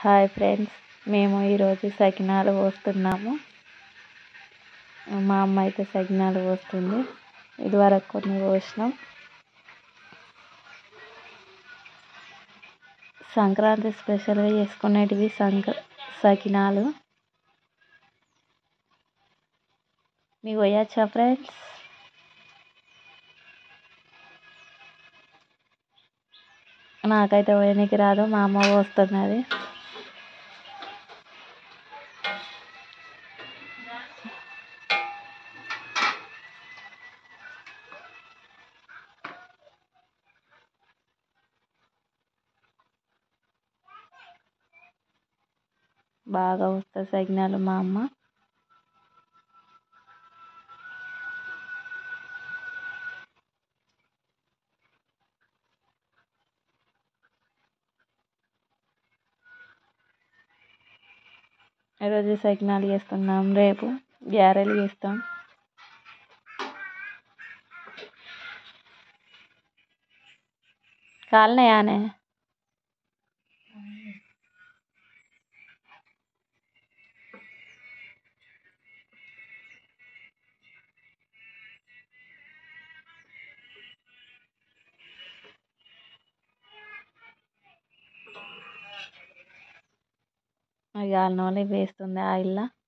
hi friends మేము ఈరోజు సకినాలు పోస్తున్నాము మా అమ్మ అయితే సకినాలు పోస్తుంది ఇదివరకు కొన్ని పోసినాం సంక్రాంతి స్పెషల్గా చేసుకునేటివి సంక్ర సకినాలు మీకు పోయొచ్చా ఫ్రెండ్స్ నాకైతే పోయనీకి రాదు మా అమ్మ పోస్తున్నది బాగా పోస్తుంది సకినాలు మా అమ్మ ఈరోజు సకినాలు చేస్తున్నాం రేపు గారెలు చేస్తాం కాలినాయానే అవి కాలిన వాళ్ళు వేస్తుంది ఆయిల్లో